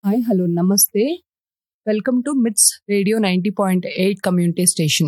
hi hello నమస్తే welcome to MITS radio ninety point eight community station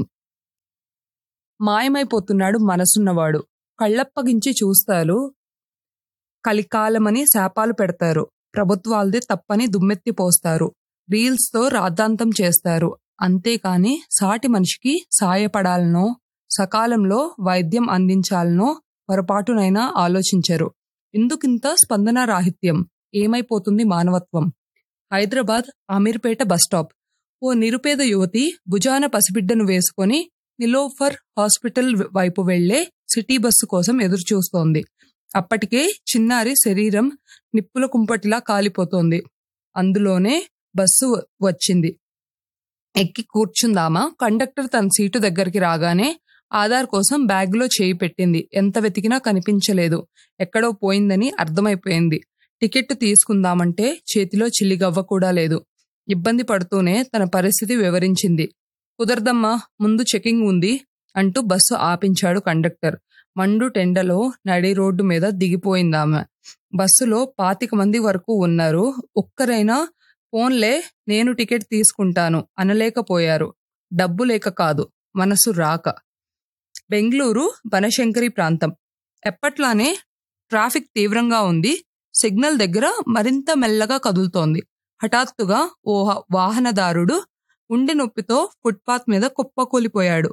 మాయమైపోతున్నాడు మనసున్నవాడు కళ్ళప్పగించి చూస్తారు కలికాలమని శాపాలు పెడతారు ప్రభుత్వాలది తప్పని దుమ్మెత్తి పోస్తారు రీల్స్తో రాద్ధాంతం చేస్తారు అంతేకాని సాటి మనిషికి సాయపడాలనో సకాలంలో వైద్యం అందించాలనో పొరపాటునైనా ఆలోచించరు ఎందుకింత స్పందన రాహిత్యం ఏమైపోతుంది మానవత్వం హైదరాబాద్ అమీర్పేట బస్టాప్ ఓ నిరుపేద యువతి భుజాన పసిబిడ్డను వేసుకొని నిలోఫర్ హాస్పిటల్ వైపు వెళ్లే సిటీ బస్సు కోసం ఎదురుచూస్తోంది అప్పటికే చిన్నారి శరీరం నిప్పుల కుంపటిలా కాలిపోతోంది అందులోనే బస్సు వచ్చింది ఎక్కి కూర్చుందామా కండక్టర్ తన సీటు దగ్గరికి రాగానే ఆధార్ కోసం బ్యాగ్లో చేయి పెట్టింది ఎంత వెతికినా కనిపించలేదు ఎక్కడో పోయిందని అర్థమైపోయింది టికెట్ తీసుకుందామంటే చేతిలో చిల్లిగవ్వ కూడా లేదు ఇబ్బంది పడుతూనే తన పరిస్థితి వివరించింది కుదరదమ్మా ముందు చెకింగ్ ఉంది అంటూ బస్సు ఆపించాడు కండక్టర్ మండు టెండలో నడి రోడ్డు మీద దిగిపోయిందామె బస్సులో పాతిక మంది వరకు ఉన్నారు ఒక్కరైనా ఫోన్లే నేను టికెట్ తీసుకుంటాను అనలేకపోయారు డబ్బు లేక కాదు మనసు రాక బెంగళూరు బనశంకరి ప్రాంతం ఎప్పట్లానే ట్రాఫిక్ తీవ్రంగా ఉంది సిగ్నల్ దగ్గర మరింత మెల్లగా కదులుతోంది హఠాత్తుగా ఓ వాహనదారుడు గుండె నొప్పితో ఫుట్పాత్ మీద కుప్పకూలిపోయాడు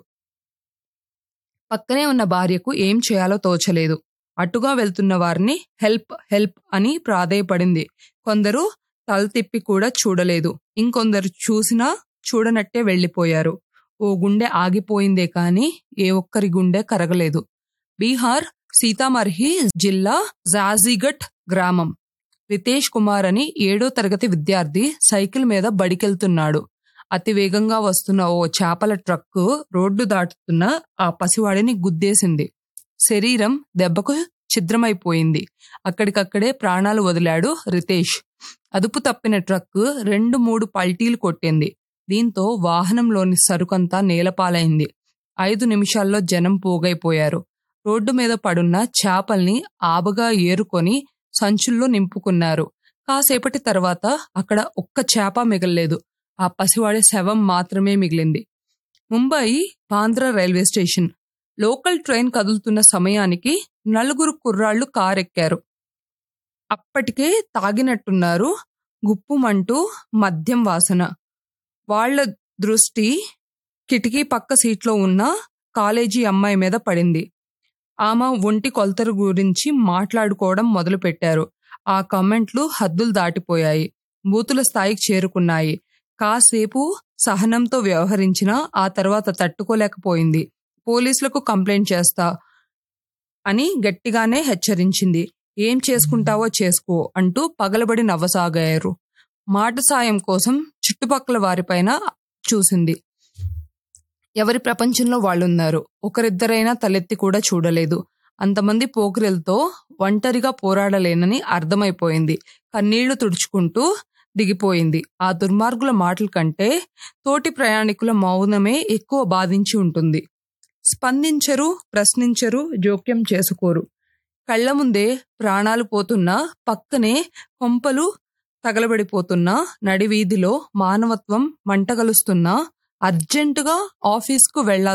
పక్కనే ఉన్న భార్యకు ఏం చేయాలో తోచలేదు అటుగా వెళ్తున్న వారిని హెల్ప్ హెల్ప్ అని ప్రాధేయపడింది కొందరు తల తిప్పి కూడా చూడలేదు ఇంకొందరు చూసినా చూడనట్టే వెళ్ళిపోయారు ఓ గుండె ఆగిపోయిందే కాని ఏ ఒక్కరి గుండె కరగలేదు బీహార్ సీతామర్హి జిల్లా జాజిగట్ గ్రామం రితేష్ కుమార్ అని ఏడో తరగతి విద్యార్థి సైకిల్ మీద బడికెళ్తున్నాడు అతి వేగంగా వస్తున్న ఓ చేపల ట్రక్కు రోడ్డు దాటుతున్న ఆ పసివాడిని గుద్దేసింది శరీరం దెబ్బకు ఛిద్రమైపోయింది అక్కడికక్కడే ప్రాణాలు వదిలాడు రితేష్ అదుపు తప్పిన ట్రక్ రెండు మూడు పల్టీలు కొట్టింది దీంతో వాహనంలోని సరుకంతా నేలపాలైంది ఐదు నిమిషాల్లో జనం పోగైపోయారు రోడ్డు మీద పడున్న చేపల్ని ఆబగా ఏరుకొని సంచుల్లో నింపుకున్నారు కాసేపటి తర్వాత అక్కడ ఒక్క చేప మిగల్లేదు ఆ పసివాడి శవం మాత్రమే మిగిలింది Mumbai Bandra railway station local train కదులుతున్న సమయానికి నలుగురు కుర్రాళ్లు కారెక్కారు అప్పటికే తాగినట్టున్నారు గుప్పుమంటూ మద్యం వాసన వాళ్ల దృష్టి కిటికీ పక్క సీట్లో ఉన్న కాలేజీ అమ్మాయి మీద పడింది ఆమె ఒంటి కొలతల గురించి మాట్లాడుకోవడం మొదలుపెట్టారు ఆ కమెంట్లు హద్దులు దాటిపోయాయి బూతుల స్థాయికి చేరుకున్నాయి కాసేపు సహనంతో వ్యవహరించినా ఆ తర్వాత తట్టుకోలేకపోయింది పోలీసులకు కంప్లైంట్ చేస్తా అని గట్టిగానే హెచ్చరించింది ఏం చేసుకుంటావో చేసుకో అంటూ పగలబడి నవ్వసాగారు మాట సాయం కోసం చుట్టుపక్కల వారిపైన చూసింది ఎవరి ప్రపంచంలో వాళ్ళున్నారు ఒకరిద్దరైనా తలెత్తి కూడా చూడలేదు అంతమంది పోకిరెలతో ఒంటరిగా పోరాడలేనని అర్థమైపోయింది కన్నీళ్లు తుడుచుకుంటూ దిగిపోయింది ఆ దుర్మార్గుల మాటల కంటే తోటి ప్రయాణికుల మౌనమే ఎక్కువ బాధించి ఉంటుంది స్పందించరు ప్రశ్నించరు జోక్యం చేసుకోరు కళ్ల ముందే ప్రాణాలు పోతున్నా పక్కనే కొంపలు తగలబడిపోతున్నా నడివీధిలో మానవత్వం మంటగలుస్తున్నా అర్జెంటుగా ఆఫీస్కు వెళ్లాల్సి